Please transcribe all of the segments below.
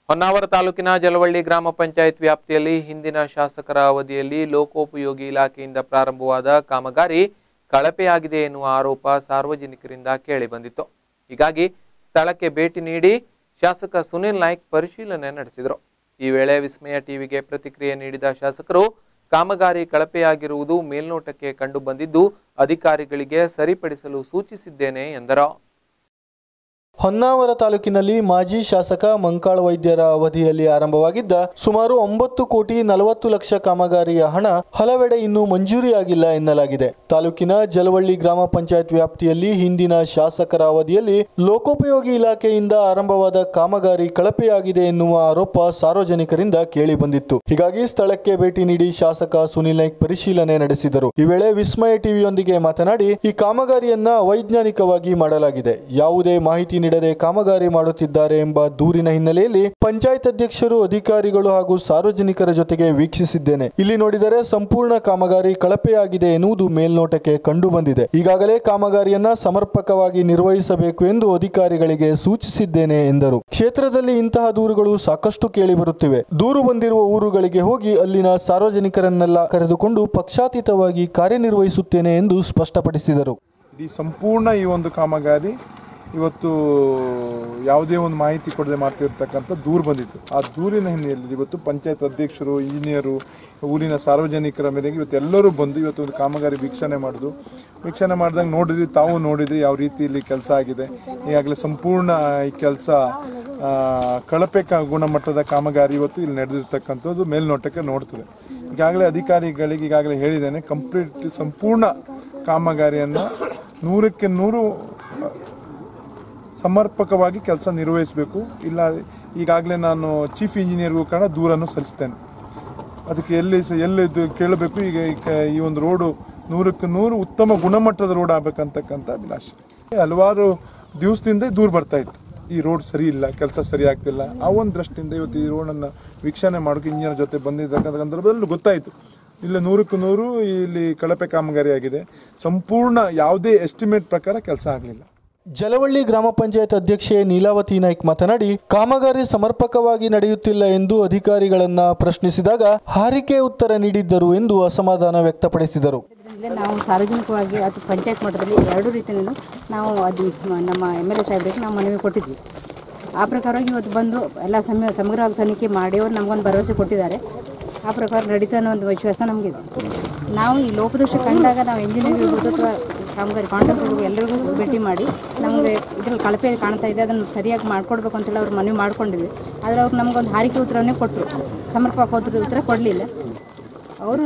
ಹೊನ್ನಾವರ ತಾಲೂಕಿನ ಜಲವಳ್ಳಿ ಗ್ರಾಮ ಪಂಚಾಯತ್ ವ್ಯಾಪ್ತಿಯಲ್ಲಿ ಹಿಂದಿನ ಶಾಸಕರ ಅವಧಿಯಲ್ಲಿ ಲೋಕೋಪಯೋಗಿ ಇಲಾಖೆಯಿಂದ ಪ್ರಾರಂಭವಾದ ಕಾಮಗಾರಿ ಕಳಪೆಯಾಗಿದೆ ಎನ್ನುವ ಆರೋಪ ಸಾರ್ವಜನಿಕರಿಂದ ಕೇಳಿಬಂದಿತ್ತು ಹೀಗಾಗಿ ಸ್ಥಳಕ್ಕೆ ಭೇಟಿ ನೀಡಿ ಶಾಸಕ ಸುನಿಲ್ ನಾಯ್ಕ್ ಪರಿಶೀಲನೆ ನಡೆಸಿದರು ಈ ವೇಳೆ ವಿಸ್ಮಯ ಟಿವಿಗೆ ಪ್ರತಿಕ್ರಿಯೆ ನೀಡಿದ ಶಾಸಕರು ಕಾಮಗಾರಿ ಕಳಪೆಯಾಗಿರುವುದು ಮೇಲ್ನೋಟಕ್ಕೆ ಕಂಡುಬಂದಿದ್ದು ಅಧಿಕಾರಿಗಳಿಗೆ ಸರಿಪಡಿಸಲು ಸೂಚಿಸಿದ್ದೇನೆ ಎಂದರು ಹೊನ್ನಾವರ ತಾಲೂಕಿನಲ್ಲಿ ಮಾಜಿ ಶಾಸಕ ಮಂಕಾಳ ವೈದ್ಯರ ಅವಧಿಯಲ್ಲಿ ಆರಂಭವಾಗಿದ್ದ ಸುಮಾರು ಒಂಬತ್ತು ಕೋಟಿ ನಲವತ್ತು ಲಕ್ಷ ಕಾಮಗಾರಿಯ ಹಣ ಹಲವೆಡೆ ಇನ್ನೂ ಮಂಜೂರಿಯಾಗಿಲ್ಲ ಎನ್ನಲಾಗಿದೆ ತಾಲೂಕಿನ ಜಲವಳ್ಳಿ ಗ್ರಾಮ ಪಂಚಾಯತ್ ವ್ಯಾಪ್ತಿಯಲ್ಲಿ ಹಿಂದಿನ ಶಾಸಕರ ಅವಧಿಯಲ್ಲಿ ಲೋಕೋಪಯೋಗಿ ಇಲಾಖೆಯಿಂದ ಆರಂಭವಾದ ಕಾಮಗಾರಿ ಕಳಪೆಯಾಗಿದೆ ಎನ್ನುವ ಆರೋಪ ಸಾರ್ವಜನಿಕರಿಂದ ಕೇಳಿಬಂದಿತ್ತು ಹೀಗಾಗಿ ಸ್ಥಳಕ್ಕೆ ಭೇಟಿ ನೀಡಿ ಶಾಸಕ ಸುನಿಲ್ ನಾಯ್ಕ್ ಪರಿಶೀಲನೆ ನಡೆಸಿದರು ಈ ವೇಳೆ ವಿಸ್ಮಯ ಟಿವಿಯೊಂದಿಗೆ ಮಾತನಾಡಿ ಈ ಕಾಮಗಾರಿಯನ್ನ ಅವೈಜ್ಞಾನಿಕವಾಗಿ ಮಾಡಲಾಗಿದೆ ಯಾವುದೇ ಮಾಹಿತಿ ನೀಡದೆ ಕಾಮಗಾರಿ ಮಾಡುತ್ತಿದ್ದಾರೆ ಎಂಬ ದೂರಿನ ಹಿನ್ನೆಲೆಯಲ್ಲಿ ಪಂಚಾಯತ್ ಅಧ್ಯಕ್ಷರು ಅಧಿಕಾರಿಗಳು ಹಾಗೂ ಸಾರ್ವಜನಿಕರ ಜೊತೆಗೆ ವೀಕ್ಷಿಸಿದ್ದೇನೆ ಇಲ್ಲಿ ನೋಡಿದರೆ ಸಂಪೂರ್ಣ ಕಾಮಗಾರಿ ಕಳಪೆಯಾಗಿದೆ ಎನ್ನುವುದು ಮೇಲ್ನೋಟಕ್ಕೆ ಕಂಡು ಬಂದಿದೆ ಈಗಾಗಲೇ ಕಾಮಗಾರಿಯನ್ನ ಸಮರ್ಪಕವಾಗಿ ನಿರ್ವಹಿಸಬೇಕು ಎಂದು ಅಧಿಕಾರಿಗಳಿಗೆ ಸೂಚಿಸಿದ್ದೇನೆ ಎಂದರು ಕ್ಷೇತ್ರದಲ್ಲಿ ಇಂತಹ ದೂರುಗಳು ಸಾಕಷ್ಟು ಕೇಳಿಬರುತ್ತಿವೆ ದೂರು ಬಂದಿರುವ ಊರುಗಳಿಗೆ ಹೋಗಿ ಅಲ್ಲಿನ ಸಾರ್ವಜನಿಕರನ್ನೆಲ್ಲ ಕರೆದುಕೊಂಡು ಪಕ್ಷಾತೀತವಾಗಿ ಕಾರ್ಯನಿರ್ವಹಿಸುತ್ತೇನೆ ಎಂದು ಸ್ಪಷ್ಟಪಡಿಸಿದರು ಇಡೀ ಸಂಪೂರ್ಣ ಈ ಒಂದು ಕಾಮಗಾರಿ ಇವತ್ತು ಯಾವುದೇ ಒಂದು ಮಾಹಿತಿ ಕೊಡದೆ ಮಾಡ್ತಿರ್ತಕ್ಕಂಥ ದೂರು ಬಂದಿತ್ತು ಆ ದೂರಿನ ಹಿನ್ನೆಲೆಯಲ್ಲಿ ಇವತ್ತು ಪಂಚಾಯತ್ ಅಧ್ಯಕ್ಷರು ಇಂಜಿನಿಯರು ಊರಿನ ಸಾರ್ವಜನಿಕರ ಮೇರೆಗೆ ಇವತ್ತು ಎಲ್ಲರೂ ಬಂದು ಇವತ್ತು ಒಂದು ಕಾಮಗಾರಿ ವೀಕ್ಷಣೆ ಮಾಡೋದು ವೀಕ್ಷಣೆ ಮಾಡಿದಾಗ ನೋಡಿದ್ರಿ ತಾವು ನೋಡಿದ್ರಿ ಯಾವ ರೀತಿ ಇಲ್ಲಿ ಕೆಲಸ ಆಗಿದೆ ಈಗಾಗಲೇ ಸಂಪೂರ್ಣ ಈ ಕೆಲಸ ಕಳಪೆ ಕ- ಗುಣಮಟ್ಟದ ಕಾಮಗಾರಿ ಇವತ್ತು ಇಲ್ಲಿ ನಡೆದಿರ್ತಕ್ಕಂಥದ್ದು ಮೇಲ್ನೋಟಕ್ಕೆ ನೋಡ್ತದೆ ಈಗಾಗಲೇ ಅಧಿಕಾರಿಗಳಿಗೆ ಈಗಾಗಲೇ ಹೇಳಿದ್ದೇನೆ ಕಂಪ್ಲೀಟ್ ಸಂಪೂರ್ಣ ಕಾಮಗಾರಿಯನ್ನು ನೂರಕ್ಕೆ ನೂರು ಸಮರ್ಪಕವಾಗಿ ಕೆಲಸ ನಿರ್ವಹಿಸಬೇಕು ಇಲ್ಲ ಈಗಾಗಲೇ ನಾನು ಚೀಫ್ ಇಂಜಿನಿಯರ್ಗೂ ಕಾರಣ ದೂರನ್ನು ಸಲ್ಲಿಸ್ತೇನೆ ಅದಕ್ಕೆ ಎಲ್ಲಿ ಸ- ಎಲ್ಲಿ ಇದು ಕೇಳಬೇಕು ಈಗ ಈ ಕ- ಈ ಒಂದು ರೋಡು ನೂರಕ್ಕೆ ನೂರು ಉತ್ತಮ ಗುಣಮಟ್ಟದ ರೋಡ್ ಆಗ್ಬೇಕಂತಕ್ಕಂಥ ಅಭಿಲಾಷೆ ಹಲವಾರು ದಿವಸದಿಂದ ದೂರ ಬರ್ತಾ ಇತ್ತು ಈ ರೋಡ್ ಸರಿ ಇಲ್ಲ ಕೆಲಸ ಸರಿ ಆಗ್ತಿಲ್ಲ ಆ ಒಂದು ದೃಷ್ಟಿಯಿಂದ ಇವತ್ತು ಈ ರೋಡನ್ನು ವೀಕ್ಷಣೆ ಮಾಡೋಕೆ ಇಂಜಿನಿಯರ್ ಜೊತೆ ಬಂದಿದ್ದಕ್ಕಂಥ ಸಂದರ್ಭದಲ್ಲಿ ಗೊತ್ತಾಯಿತು ಇಲ್ಲ ನೂರಕ್ಕೂ ನೂರು ಇಲ್ಲಿ ಕಳಪೆ ಕಾಮಗಾರಿ ಆಗಿದೆ ಸಂಪೂರ್ಣ ಯಾವುದೇ ಎಸ್ಟಿಮೇಟ್ ಪ್ರಕಾರ ಕೆಲಸ ಆಗಲಿಲ್ಲ ಜಲವಳ್ಳಿ ಗ್ರಾಮ ಪಂಚಾಯತ್ ಅಧ್ಯಕ್ಷೆ ನೀಲಾವತಿ ನಾಯ್ಕ್ ಮಾತನಾಡಿ ಕಾಮಗಾರಿ ಸಮರ್ಪಕವಾಗಿ ನಡೆಯುತ್ತಿಲ್ಲ ಎಂದು ಅಧಿಕಾರಿಗಳನ್ನ ಪ್ರಶ್ನಿಸಿದಾಗ ಹಾರಿಕೆ ಉತ್ತರ ನೀಡಿದ್ದರು ಎಂದು ಅಸಮಾಧಾನ ವ್ಯಕ್ತಪಡಿಸಿದರು ಇದರಿಂದ ನಾವು ಸಾರ್ವಜನಿಕವಾಗಿ ಅದು ಪಂಚಾಯತ್ ಮಟ್ಟದಲ್ಲಿ ಎರಡು ರೀತಿಯಲ್ಲೂ ನಾವು ಅದು ನಮ್ಮ ಎಮ್ ಎಲ್ ಎ ಸಾಹೇಬರಿಗೆ ನಾವು ಮನವಿ ಕೊಟ್ಟಿದ್ವಿ ಆ ಪ್ರಕಾರವಾಗಿ ಇವತ್ತು ಬಂದು ಎಲ್ಲ ಸಮಯ ಸಮಗ್ರವಾಗಿ ತನಿಖೆ ಮಾಡಿ ಅವರು ನಮಗೊಂದು ಭರವಸೆ ಕೊಟ್ಟಿದ್ದಾರೆ ಆ ಪ್ರಕಾರ ನಡೀತಾ ಅನ್ನೋ ಒಂದು ವಿಶ್ವಾಸ ನಮಗಿದೆ ನಾವು ಈ ಲೋಪದೋಷ ಕಂಡಾಗ ನಾವು ಇಂಜಿನಿಯರ್ ಇರ್ಬೋದು ಅಥವಾ ಕಾಮಗಾರಿ ಕಾಂಟ್ರಾಕ್ಟರ್ಗಳು ಎಲ್ಲರಿಗೂ ಭೇಟಿ ಮಾಡಿ ನಮಗೆ ಇದ್ರಲ್ಲಿ ಕಳಪೆ ಕಾಣ್ತಾ ಇದೆ ಅದನ್ನು ಸರಿಯಾಗಿ ಮಾಡ್ಕೊಡ್ಬೇಕು ಅಂತೇಳಿ ಅವ್ರು ಮನವಿ ಮಾಡ್ಕೊಂಡಿದ್ವಿ ಆದರೆ ಅವ್ರು ನಮಗೊಂದು ಹಾರಿಕೆ ಉತ್ತರವನ್ನೇ ಕೊಟ್ಟರು ಸಮರ್ಪಕ ಉತ್ತರ ಕೊಡಲಿಲ್ಲ ಅವರು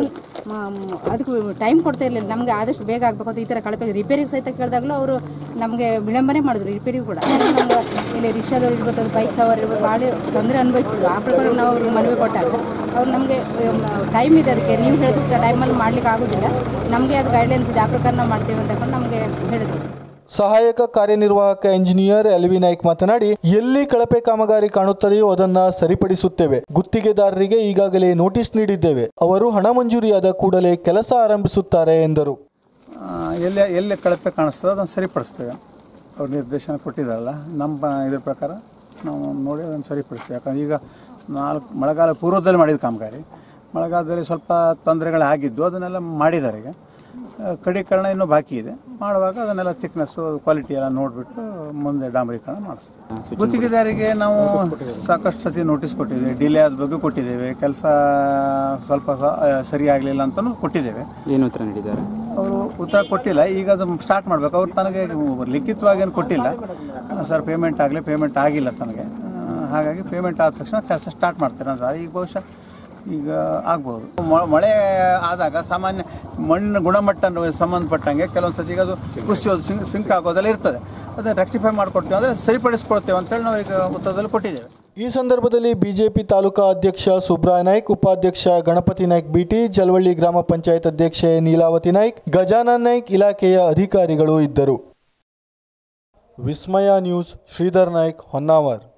ಅದಕ್ಕೆ ಟೈಮ್ ಕೊಡ್ತಾ ಇರಲಿಲ್ಲ ನಮಗೆ ಆದಷ್ಟು ಬೇಗ ಆಗಬೇಕು ಅಂತ ಈ ಥರ ಕಳಪೆ ರಿಪೇರಿಗೆ ಸಹಿತ ಕೇಳಿದಾಗಲೂ ಅವರು ನಮಗೆ ವಿಳಂಬನೆ ಮಾಡಿದ್ರು ರಿಪೇರಿಗೆ ಕೂಡ ನಮ್ಗೆ ಇಲ್ಲಿ ರಿಕ್ಷಾದವ್ರು ಇರ್ಬೋದು ಬೈಕ್ ಸವಾರಿ ಇರ್ಬೋದು ಭಾಳ ತೊಂದರೆ ಅನುಭವಿಸಿದ್ರು ಆ ಪ್ರಕಾರ ನಾವು ಅವ್ರಿಗೆ ಮನವಿ ಕೊಟ್ಟಾಗ ಅವ್ರು ನಮಗೆ ಟೈಮ್ ಇದೆ ಅದಕ್ಕೆ ನೀವು ಹೇಳಿದ ಟೈಮಲ್ಲಿ ಮಾಡ್ಲಿಕ್ಕೆ ಆಗೋದಿಲ್ಲ ನಮಗೆ ಅದು ಗೈಡ್ಲೈನ್ಸ್ ಇದೆ ಆ ಪ್ರಕಾರ ನಾವು ಮಾಡ್ತೇವೆ ಅಂತ ಹೇಳ್ಕೊಂಡು ನಮಗೆ ಹೇಳಿದ್ರು ಸಹಾಯಕ ಕಾರ್ಯನಿರ್ವಾಹಕ ಇಂಜಿನಿಯರ್ ಎಲ್ವಿ ನಾಯ್ಕ್ ಮಾತನಾಡಿ ಎಲ್ಲಿ ಕಳಪೆ ಕಾಮಗಾರಿ ಕಾಣುತ್ತದೆಯೋ ಅದನ್ನ ಸರಿಪಡಿಸುತ್ತೇವೆ ಗುತ್ತಿಗೆದಾರರಿಗೆ ಈಗಾಗಲೇ ನೋಟಿಸ್ ನೀಡಿದ್ದೇವೆ ಅವರು ಹಣ ಮಂಜೂರಿಯಾದ ಕೂಡಲೇ ಕೆಲಸ ಆರಂಭಿಸುತ್ತಾರೆ ಎಂದರು ಆ, ಎಲ್ಲಿ ಎಲ್ಲಿ ಕಳಪೆ ಕಾಣಿಸ್ತದೆ ಅದನ್ನು ಸರಿಪಡಿಸ್ತೇವೆ ಅವ್ರು ನಿರ್ದೇಶನ ಕೊಟ್ಟಿದ್ದಾರಲ್ಲ ನಮ್ಮ ಇದ್ರ ಪ್ರಕಾರ ನಾವು ನೋಡಿ ಅದನ್ನು ಸರಿಪಡಿಸ್ತೇವೆ ಯಾಕಂದ್ರೆ ಈಗ ನಾಲ್ಕು ಮಳೆಗಾಲ ಪೂರ್ವದಲ್ಲಿ ಮಾಡಿದ ಕಾಮಗಾರಿ ಮಳೆಗಾಲದಲ್ಲಿ ಸ್ವಲ್ಪ ತೊಂದರೆಗಳಾಗಿದ್ದು ಅದನ್ನೆಲ್ಲ ಮಾಡಿದ್ದಾರೆ ಈಗ ಆ, ಕಡೀಕರಣ ಇನ್ನೂ ಬಾಕಿ ಇದೆ ಮಾಡುವಾಗ ಅದನ್ನೆಲ್ಲ ಥಿಕ್ನೆಸ್ಸು ಕ್ವಾಲಿಟಿ ಎಲ್ಲ ನೋಡಿಬಿಟ್ಟು ಮುಂದೆ ಡಾಂಬರೀಕರಣ ಮಾಡಿಸ್ತೇವೆ ಗುತ್ತಿಗೆದಾರಿಗೆ ನಾವು ಸಾಕಷ್ಟು ಸತಿ ನೋಟಿಸ್ ಕೊಟ್ಟಿದ್ದೇವೆ ಡಿಲೇ ಆದ ಬಗ್ಗೆ ಕೊಟ್ಟಿದ್ದೇವೆ ಕೆಲಸ ಸ್ವಲ್ಪ ಸ- ಆ, ಸರಿ ಆಗಲಿಲ್ಲ ಅಂತಲೂ ಕೊಟ್ಟಿದ್ದೇವೆ ಏನು ಉತ್ತರ ನೀಡಿದ್ದಾರೆ ಅವರು ಉತ್ತರ ಕೊಟ್ಟಿಲ್ಲ ಈಗ ಅದು ಸ್ಟಾರ್ಟ್ ಮಾಡಬೇಕು ಅವ್ರು ತನಗೆ ಲಿಖಿತವಾಗಿ ಏನು ಕೊಟ್ಟಿಲ್ಲ ಸರ್ ಪೇಮೆಂಟ್ ಆಗಲಿ ಪೇಮೆಂಟ್ ಆಗಿಲ್ಲ ತನಗೆ ಆ, ಹಾಗಾಗಿ ಪೇಮೆಂಟ್ ಆದ ತಕ್ಷಣ ಕೆಲಸ ಸ್ಟಾರ್ಟ್ ಮಾಡ್ತಾರೆ ಅಂತ ಈಗ ಬಹುಶಃ ಈಗ ಆಗ್ಬೋದು ಮ- ಮಳೆ ಆದಾಗ ಸಾಮಾನ್ಯ ಮಣ್ಣಿನ ಗುಣಮಟ್ಟ ಸಂಬಂಧಪಟ್ಟಂಗೆ ಕೆಲವೊಂದು ಸತಿ ಈಗ ಅದು ಕುಸಿಯೋದು ಸಿಂಕ್ ಸಿಂಕ್ ಆಗೋದೆಲ್ಲ ಇರ್ತದೆ ಅದನ್ನು ರೆಕ್ಟಿಫೈ ಮಾಡಿಕೊಡ್ತೀವಿ ಅಂದರೆ ಸರಿಪಡಿಸ್ಕೊಡ್ತೇವೆ ಅಂತೇಳಿ ನಾವು ಈಗ ಉತ್ತರದಲ್ಲಿ ಕೊಟ್ಟಿದ್ದೇವೆ ಈ ಸಂದರ್ಭದಲ್ಲಿ ಬಿಜೆಪಿ ತಾಲೂಕಾ ಅಧ್ಯಕ್ಷ ಸುಬ್ರಾಯ ನಾಯ್ಕ್ ಉಪಾಧ್ಯಕ್ಷ ಗಣಪತಿ ನಾಯ್ಕ್ ಬಿಟಿ ಜಲವಳ್ಳಿ ಗ್ರಾಮ ಪಂಚಾಯತ್ ಅಧ್ಯಕ್ಷೆ ನೀಲಾವತಿ ನಾಯ್ಕ್ ಗಜಾನನ್ ನಾಯ್ಕ್ ಇಲಾಖೆಯ ಅಧಿಕಾರಿಗಳು ಇದ್ದರು ವಿಸ್ಮಯ ನ್ಯೂಸ್ ಶ್ರೀಧರ್ ನಾಯ್ಕ್ ಹೊನ್ನಾವರ್